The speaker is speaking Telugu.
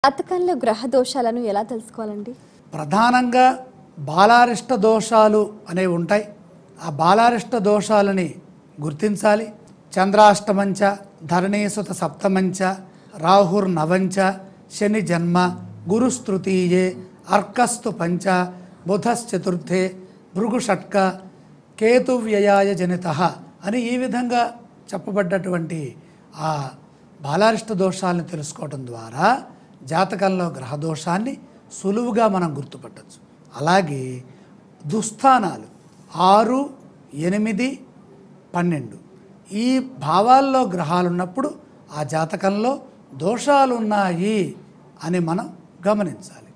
జాతకంలో గ్రహ దోషాలను ఎలా తెలుసుకోవాలండి ప్రధానంగా బాలారిష్ట దోషాలు అనేవి ఉంటాయి ఆ బాలారిష్ట దోషాలని గుర్తించాలి చంద్రాష్టమంచ ధరణీసుత సప్తమంచ రాహుర్ నవంచ శని జన్మ గురుస్తృతీయే అర్కస్తు పంచ బుధశ్చతుర్థే భృగు షట్క కేతు వ్యయాయ జనిత అని ఈ విధంగా చెప్పబడ్డటువంటి ఆ బాలారిష్ట దోషాలను తెలుసుకోవడం ద్వారా జాతకంలో గ్రహ దోషాన్ని సులువుగా మనం గుర్తుపట్టచ్చు అలాగే దుస్థానాలు ఆరు ఎనిమిది పన్నెండు ఈ భావాల్లో గ్రహాలు ఉన్నప్పుడు ఆ జాతకంలో దోషాలు ఉన్నాయి అని మనం గమనించాలి